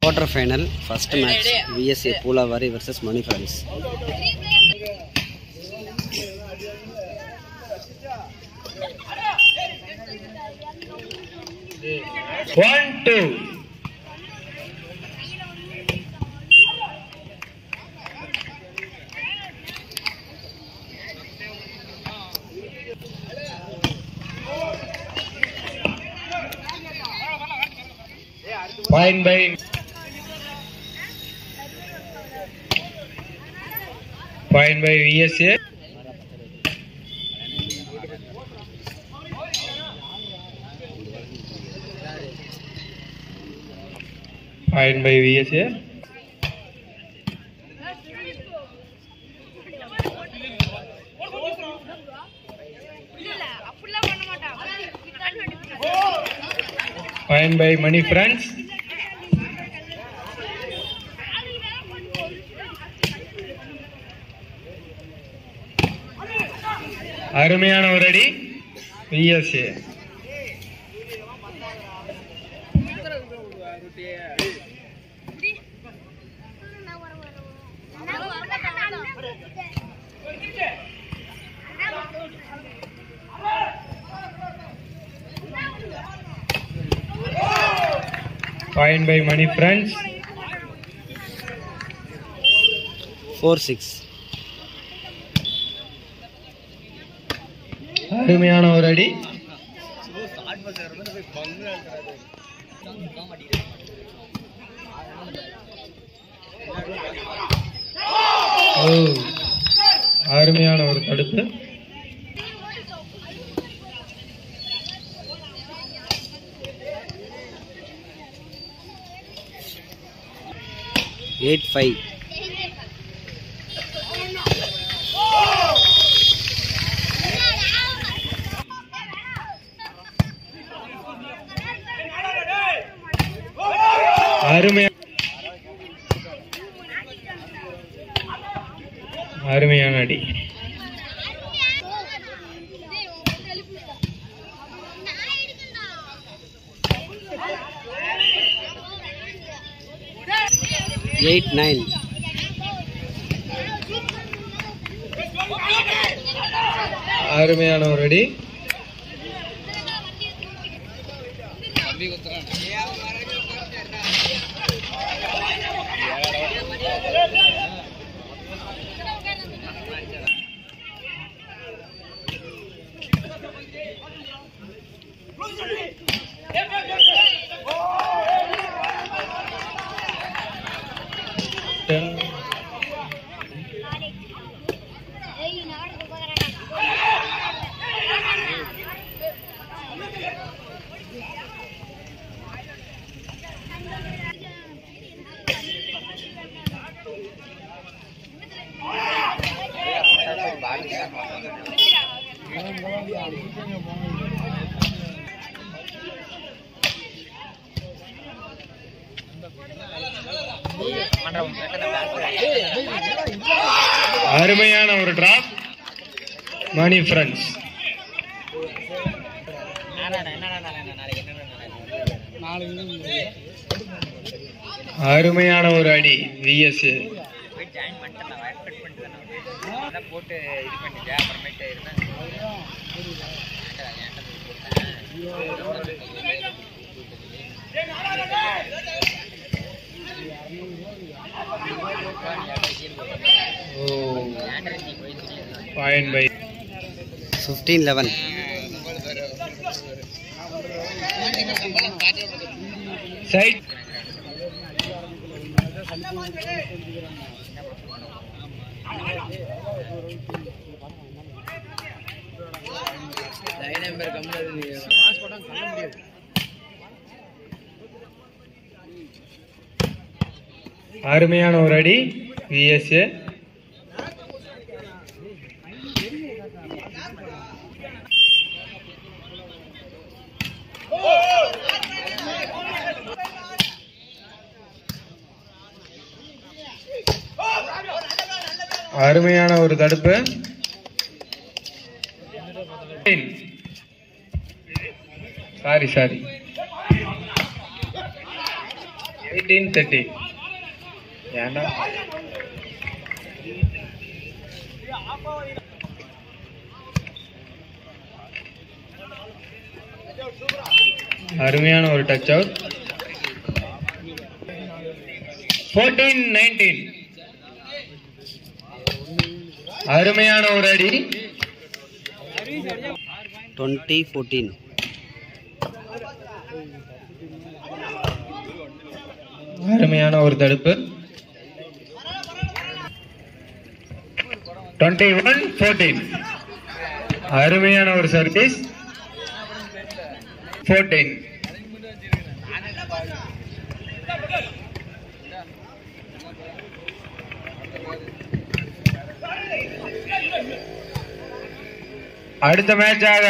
quarter final first match VSA Pulavari versus Money Friends. One, two. Point by point by VSA. Point by VSA. அப்படிலாம் பண்ண மாட்டான் Point by Money Friends. அருமையான ஒரு அடி VSA point by Mani friends 4 6. அருமையான ஒரு அடி ஓ அருமையான ஒரு தடுப்பு Eight five. அருமையா அருமையான அடி Eight nine. அருமையான ஒரு அடி அருமையான ஒரு டிராப் மணி ஃப்ரெண்ட்ஸ் அருமையான ஒரு அடி விஎஸ் போய் ஜாயின் பண்ணிட்டேன் நான் எக்ஸ்பெக்ட் பண்ணிட்டு தானே அதான் போட்டு இது பண்ணிட்டு அப்புறமேட்டு இருந்தேன் பாயிண்ட் பை 15 11. சைட் அருமையான ஒரு அடி விஎஸ்ஏ அருமையான ஒரு தடுப்பு சாரி சாரி எயிட்டீன் தேர்ட்டி ஏன்டா அருமையான ஒரு டச் அவுட் ஃபோர்டீன் நைன்டீன் அருமையான ஒரு அடி டுவெண்ட்டி ஃபோர்டீன் அருமையான ஒரு தடுப்பு டுவெண்ட்டி ஒன் ஃபோர்டீன் அருமையான ஒரு சர்வீஸ் ஃபோர்டீன் அடுத்த மேட்சாக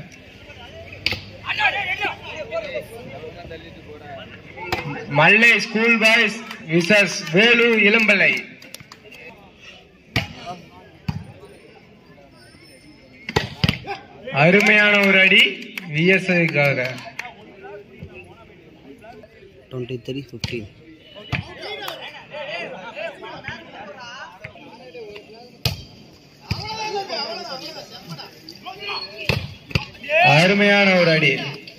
Mallai school boys versus Velu இளம்பலை அருமையான ஒரு அடி விஎஸ்ஐக்காக டுவெண்ட்டி த்ரீ ஃபிஃப்டீன் அருமையான ஒரு அடி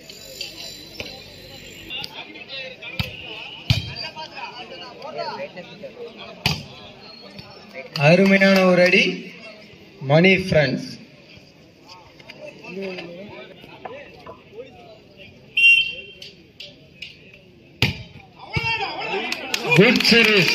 அருமையான ஒரு அடி Mani friends good service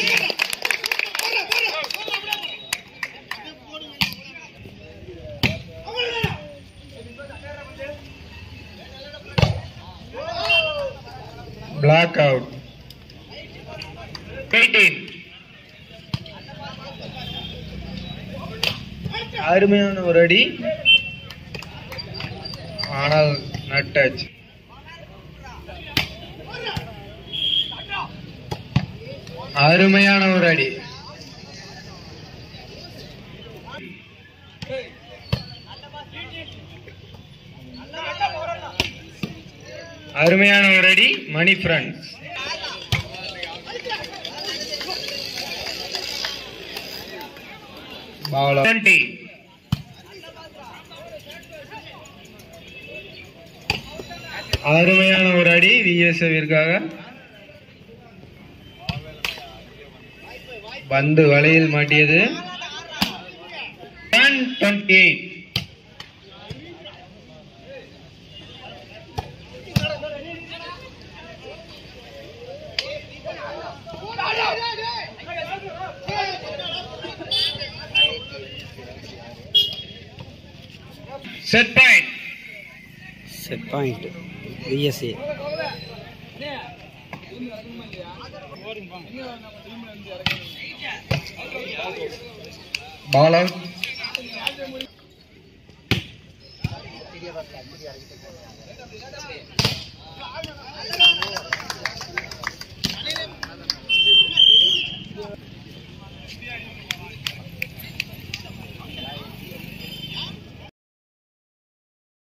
block out eighteen அருமையான ஒரு அடி ஆனால் நட்டச் அருமையான ஒரு அடி அருமையான ஒரு அடி மணி ஃப்ரெண்ட்ஸ் டுவெண்ட்டி அருமையான ஒரு அடி விஎஸ்எவிற்காக பந்து வலையில் மாட்டியது twenty eight set point set point VSA ball out